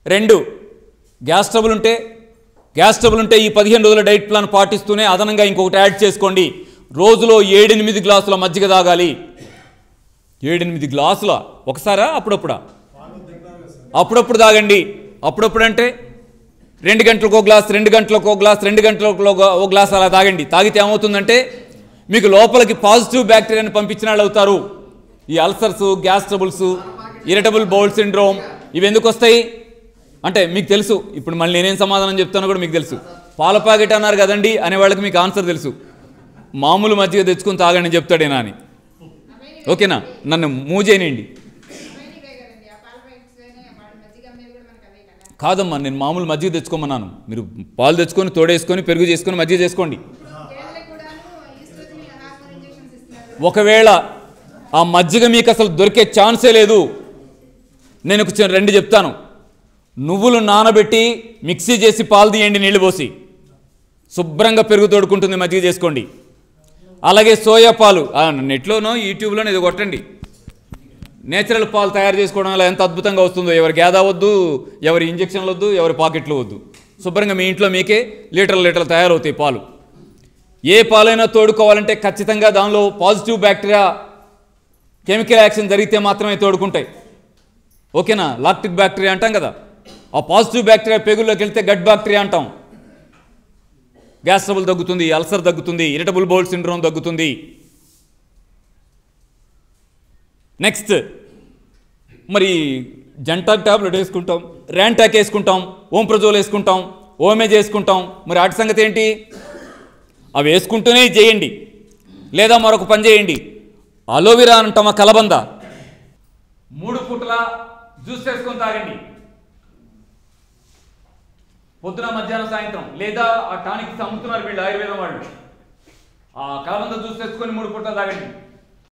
రెండు gas trouble ఉంటే gas trouble ఉంటే ఈ పదిహేను రోజుల డైట్ ప్లాన్ పాటిస్తూనే అదనంగా ఇంకొకటి యాడ్ చేసుకోండి రోజులో ఏడెనిమిది గ్లాసుల మజ్జిగ తాగాలి ఏడెనిమిది గ్లాసుల ఒకసారా అప్పుడప్పుడా అప్పుడప్పుడు తాగండి అప్పుడప్పుడు అంటే రెండు గంటలకు ఒక గ్లాస్ రెండు గంటలకు ఒక గ్లాస్ రెండు గంటలకు ఒక- ఒక గ్లాస్ అలా తాగండి తాగితే ఏమవుతుందంటే మీకు లోపలికి పాజిటివ్ బ్యాక్టీరియాని పంపించిన వాళ్ళు అవుతారు ఈ ulcers gas troubles irritable bowel syndrome ఇవి ఎందుకు వస్తాయి అంటే మీకు తెలుసు ఇప్పుడు మళ్ళీ నేనేం సమాధానం చెప్తానో కూడా మీకు తెలుసు పాల ప్యాకెట్ అన్నారు కదండి అనే వాళ్ళకి మీకు ఆన్సర్ తెలుసు మామూలు మజ్జిగ తెచ్చుకొని తాగండి చెప్తాడేనా అని ఓకేనా నన్ను మూవ్ చేయనండి కాదమ్మా నేను మామూలు మజ్జిగ తెచ్చుకోమన్నాను మీరు పాలు తెచ్చుకొని తోడేసుకొని పెరుగు చేసుకొని మజ్జిగ చేసుకోండి ఒకవేళ ఆ మజ్జిగ మీకు అసలు దొరికే ఛాన్సే లేదు నేను ఒక చిన్న రెండు చెప్తాను నువ్వులు నానబెట్టి మిక్సీ చేసి పాలు తీయండి నీళ్లు పోసి శుభ్రంగా పెరుగు తోడుకుంటుంది మజ్జిగ చేసుకోండి అలాగే సోయా పాలు ఆ, నెట్లోనో యూట్యూబ్లోనో ఇది కొట్టండి నేచురల్ పాలు తయారు చేసుకోవడం వల్ల ఎంత అద్భుతంగా వస్తుందో ఎవరి గేదా వద్దు ఎవరి ఇంజక్షన్లు వద్దు ఎవరి పాకెట్లు వద్దు శుభ్రంగా మీ ఇంట్లో మీకే లీటర్లు లీటర్లు తయారవుతాయి పాలు ఏ పాలైనా తోడుకోవాలంటే ఖచ్చితంగా దానిలో పాజిటివ్ బ్యాక్టీరియా కెమికల్ యాక్షన్ జరిగితే మాత్రమే తోడుకుంటాయి ఓకేనా లాక్టిక్ బ్యాక్టీరియా అంటాం కదా ఆ పాజిటివ్ బ్యాక్టీరియా పెగుల్లోకి వెళ్తే గట్ బ్యాక్టీరియా అంటాం గ్యాస్ ట్రబుల్ తగ్గుతుంది అల్సర్ తగ్గుతుంది ఇరిటబుల్ బౌల్ సిండ్రోమ్ తగ్గుతుంది నెక్స్ట్ మరి జంటాక్ టాబ్లెట్ వేసుకుంటాం ర్యాంటాక్ వేసుకుంటాం ఓంప్రజోల్ వేసుకుంటాం ఓమేజ్ వేసుకుంటాం మరి వాటి సంగతి ఏంటి అవి వేసుకుంటూనే ఇది చేయండి లేదా మరొక పని చేయండి అలోవెరా అంటామా కలబంద మూడు పూటల జ్యూస్ వేసుకొని తాగండి పొద్దున మధ్యాహ్నం సాయంత్రం లేదా ఆ టానిక్ అమ్ముతున్నారు వీళ్ళు ఆయుర్వేదం వాళ్ళు ఆ కలబంద జ్యూస్ వేసుకొని మూడు పూటలు తాగండి